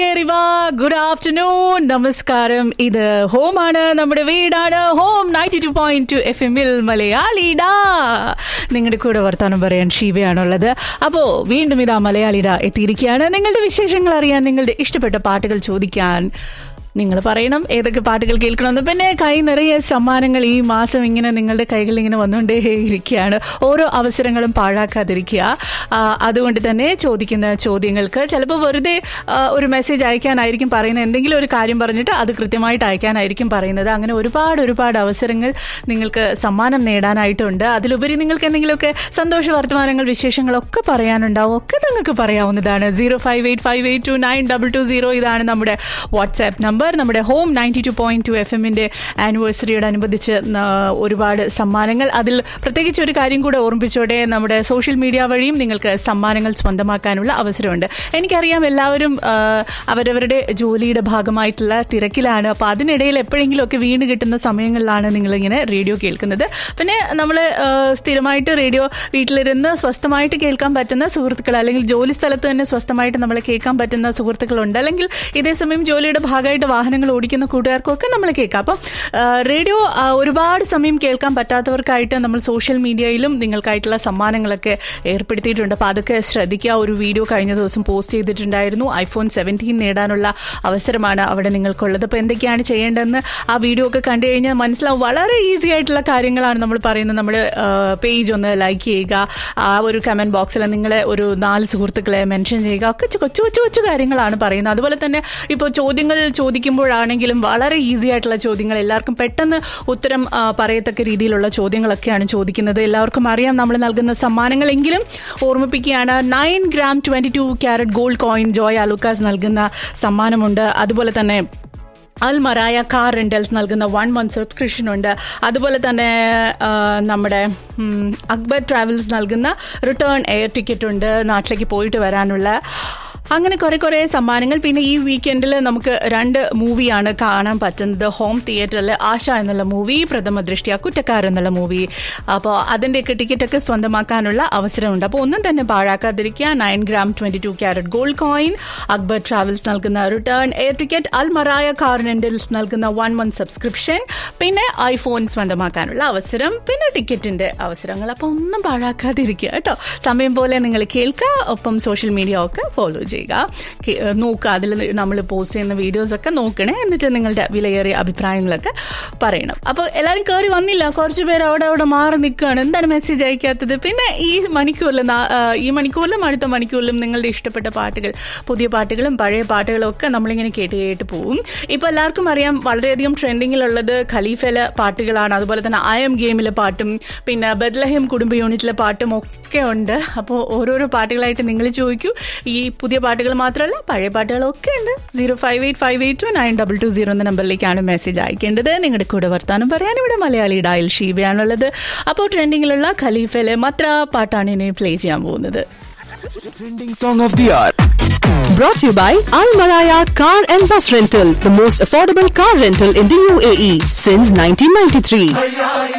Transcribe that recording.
Riva good afternoon നമസ്കാരം ഇത് ഹോമാണ് നമ്മുടെ വീടാണ് home ninety two point two F എമ്മിൽ മലയാളിഡാ നിങ്ങളുടെ കൂടെ വർത്താനം പറയാൻ ഷീബയാണുള്ളത് അപ്പോൾ വീണ്ടും ഇതാ മലയാളിഡ എത്തിയിരിക്കുകയാണ് നിങ്ങളുടെ വിശേഷങ്ങൾ അറിയാൻ നിങ്ങളുടെ ഇഷ്ടപ്പെട്ട പാട്ടുകൾ ചോദിക്കാൻ നിങ്ങൾ പറയണം ഏതൊക്കെ പാട്ടുകൾ കേൾക്കണമെന്ന് പിന്നെ കൈ നിറയെ സമ്മാനങ്ങൾ ഈ മാസം ഇങ്ങനെ നിങ്ങളുടെ കൈകളിൽ ഇങ്ങനെ വന്നുകൊണ്ടേ ഇരിക്കുകയാണ് ഓരോ അവസരങ്ങളും പാഴാക്കാതിരിക്കുക ആ, അതുകൊണ്ട് തന്നെ ചോദിക്കുന്ന ചോദ്യങ്ങൾക്ക് ചിലപ്പോൾ വെറുതെ ആ, ഒരു മെസ്സേജ് അയക്കാനായിരിക്കും പറയുന്നത് എന്തെങ്കിലും ഒരു കാര്യം പറഞ്ഞിട്ട് അത് കൃത്യമായിട്ട് അയക്കാനായിരിക്കും പറയുന്നത് അങ്ങനെ ഒരുപാട് ഒരുപാട് അവസരങ്ങൾ നിങ്ങൾക്ക് സമ്മാനം നേടാനായിട്ടുണ്ട് അതിലുപരി നിങ്ങൾക്ക് എന്തെങ്കിലുമൊക്കെ സന്തോഷ വർത്തമാനങ്ങൾ വിശേഷങ്ങളൊക്കെ പറയാനുണ്ടാവും ഒക്കെ നിങ്ങൾക്ക് പറയാവുന്നതാണ് zero five eight five eight two nine double two zero ഇതാണ് നമ്മുടെ വാട്സാപ്പ് നമ്പർ നമ്മുടെ home ninety two point two F എമ്മിൻ്റെ ആനിവേഴ്സറിയോടനുബന്ധിച്ച് ന- ഒരുപാട് സമ്മാനങ്ങൾ അതിൽ പ്രത്യേകിച്ച് ഒരു കാര്യം കൂടെ ഓർമ്മിപ്പിച്ചോടെ നമ്മുടെ സോഷ്യൽ മീഡിയ വഴിയും നിങ്ങൾക്ക് സമ്മാനങ്ങൾ സ്വന്തമാക്കാനുള്ള അവസരമുണ്ട് എനിക്കറിയാം എല്ലാവരും ആ, അവരവരുടെ ജോലിയുടെ ഭാഗമായിട്ടുള്ള തിരക്കിലാണ് അപ്പോൾ അതിനിടയിൽ എപ്പോഴെങ്കിലുമൊക്കെ വീണ് കിട്ടുന്ന സമയങ്ങളിലാണ് നിങ്ങളിങ്ങനെ റേഡിയോ കേൾക്കുന്നത് പിന്നെ നമ്മൾ സ്ഥിരമായിട്ട് റേഡിയോ വീട്ടിലിരുന്ന് സ്വസ്ഥമായിട്ട് കേൾക്കാൻ പറ്റുന്ന സുഹൃത്തുക്കൾ അല്ലെങ്കിൽ ജോലി സ്ഥലത്ത് തന്നെ സ്വസ്ഥമായിട്ട് നമ്മളെ കേൾക്കാൻ പറ്റുന്ന സുഹൃത്തുക്കളുണ്ട് അല്ലെങ്കിൽ ഇതേ സമയം ജോലിയുടെ ഭാഗമായിട്ട് വാഹനങ്ങൾ ഓടിക്കുന്ന കൂട്ടുകാർക്കൊക്കെ നമ്മൾ കേൾക്കാം അപ്പം ആ, റേഡിയോ ആ, ഒരുപാട് സമയം കേൾക്കാൻ പറ്റാത്തവർക്കായിട്ട് നമ്മൾ സോഷ്യൽ മീഡിയയിലും നിങ്ങൾക്കായിട്ടുള്ള സമ്മാനങ്ങളൊക്കെ ഏർപ്പെടുത്തിയിട്ടുണ്ട് അപ്പോൾ അതൊക്കെ ശ്രദ്ധിക്കുക ഒരു വീഡിയോ കഴിഞ്ഞ ദിവസം പോസ്റ്റ് ചെയ്തിട്ടുണ്ടായിരുന്നു ഐഫോൺ സെവൻറ്റീൻ നേടാനുള്ള അവസരമാണ് അവിടെ നിങ്ങൾക്കുള്ളത് അപ്പോൾ എന്തൊക്കെയാണ് ചെയ്യേണ്ടതെന്ന് ആ വീഡിയോ ഒക്കെ കണ്ടു കഴിഞ്ഞാൽ മനസ്സിലാവും വളരെ ഈസി ആയിട്ടുള്ള കാര്യങ്ങളാണ് നമ്മൾ പറയുന്നത് നമ്മൾ പേജ് ഒന്ന് ലൈക്ക് ചെയ്യുക ആ ഒരു കമൻറ്റ് ബോക്സിൽ നിങ്ങളെ ഒരു നാല് സുഹൃത്തുക്കളെ മെൻഷൻ ചെയ്യുക ഒക്കെ ചെ- കൊച്ചു കൊച്ചു കൊച്ചു കാര്യങ്ങളാണ് പറയുന്നത് അതുപോലെ തന്നെ ഇപ്പോൾ ചോദ്യങ്ങൾ ചോദിക്കുമ്പോഴാണെങ്കിലും വളരെ ഈസി ആയിട്ടുള്ള ചോദ്യങ്ങൾ എല്ലാവർക്കും പെട്ടെന്ന് ഉത്തരം ആ, പറയത്തക്ക രീതിയിലുള്ള ചോദ്യങ്ങളൊക്കെയാണ് ചോദിക്കുന്നത് എല്ലാവർക്കും അറിയാം നമ്മൾ നൽകുന്ന സമ്മാനങ്ങളെങ്കിലും ഓർമ്മിപ്പിക്കുകയാണ് nine gram twenty two carat gold coin Joy Alukkas നൽകുന്ന സമ്മാനമുണ്ട് അതുപോലെ തന്നെ അൽ മറായ കാർ റെന്റൽസ് നൽകുന്ന വൺ മന്ത് സബ്സ്ക്രിപ്ഷൻ ഉണ്ട് അതുപോലെ തന്നെ ആ, നമ്മുടെ ഉം, അക്ബർ ട്രാവൽസ് നൽകുന്ന റിട്ടേൺ എയർ ടിക്കറ്റ് ഉണ്ട് നാട്ടിലേക്ക് പോയിട്ട് വരാനുള്ള അങ്ങനെ കുറെ കുറെ സമ്മാനങ്ങൾ പിന്നെ ഈ വീക്കെൻഡിൽ നമുക്ക് രണ്ട് മൂവിയാണ് കാണാൻ പറ്റുന്നത് ഹോം തിയേറ്ററിൽ ആശ എന്നുള്ള മൂവി പ്രഥമ ദൃഷ്ടിയ കുറ്റക്കാർ എന്നുള്ള മൂവി അപ്പോൾ അതിൻ്റെയൊക്കെ ടിക്കറ്റൊക്കെ സ്വന്തമാക്കാനുള്ള അവസരമുണ്ട് അപ്പോൾ ഒന്നും തന്നെ പാഴാക്കാതിരിക്കുക nine gram twenty two carat gold coin Akbar travels നൽകുന്ന return air ticket Al Maraya car rentals നൽകുന്ന വൺ മന്ത് സബ്സ്ക്രിപ്ഷൻ പിന്നെ ഐഫോൺ സ്വന്തമാക്കാനുള്ള അവസരം പിന്നെ ടിക്കറ്റിന്റെ അവസരങ്ങൾ അപ്പോൾ ഒന്നും പാഴാക്കാതിരിക്കുക കേട്ടോ സമയം പോലെ നിങ്ങൾ കേൾക്കുക ഒപ്പം സോഷ്യൽ മീഡിയ ഒക്കെ ഫോളോ ചെയ്യുക കേ- നോക്കുക അതിൽ നമ്മൾ പോസ്റ്റ് ചെയ്യുന്ന വീഡിയോസ് ഒക്കെ നോക്കണേ എന്നിട്ട് നിങ്ങളുടെ വിലയേറിയ അഭിപ്രായങ്ങളൊക്കെ പറയണം അപ്പോൾ എല്ലാവരും കയറി വന്നില്ല കുറച്ച് പേര് അവിടെ അവിടെ മാറി നിൽക്കുകയാണ് എന്താണ് മെസ്സേജ് അയക്കാത്തത് പിന്നെ ഈ മണിക്കൂറിൽ നാ- ആ, ഈ മണിക്കൂറിലും അടുത്ത മണിക്കൂറിലും നിങ്ങളുടെ ഇഷ്ടപ്പെട്ട പാട്ടുകൾ പുതിയ പാട്ടുകളും പഴയ പാട്ടുകളും ഒക്കെ നമ്മളിങ്ങനെ കേട്ട് കേട്ട് പോവും ഇപ്പോൾ എല്ലാവർക്കും അറിയാം വളരെയധികം ട്രെൻഡിങ്ങിലുള്ളത് ഖലീഫയിലെ പാട്ടുകളാണ് അതുപോലെ തന്നെ ഐ എം ഗെയിമിലെ പാട്ടും പിന്നെ ബദ്ലഹം കുടുംബ യൂണിറ്റിലെ പാട്ടും ഒക്കെ ഉണ്ട് അപ്പോൾ ഓരോരോ പാട്ടുകളായിട്ട് നിങ്ങൾ ചോദിക്കൂ ഈ പുതിയ പാട്ടുകൾ മാത്രമല്ല പഴയ പാട്ടുകളൊക്കെ ഉണ്ട് zero five eight five eight two nine double two zero എന്ന നമ്പറിലേക്കാണ് മെസ്സേജ് അയക്കേണ്ടത് നിങ്ങളുടെ കൂടെ വർത്താനം പറയാൻ ഇവിടെ മലയാളി ഡായൽ ഷീബയാണുള്ളത് അപ്പോൾ ട്രെൻഡിങ്ങിലുള്ള ഖലീഫയിലെ മത്ര പാട്ടാണ് ഇനി പ്ലേ ചെയ്യാൻ പോകുന്നത് Trending song of the hour. Brought to you by Al Maraya Car and Bus Rental, the most affordable car rental in the UAE since 1993.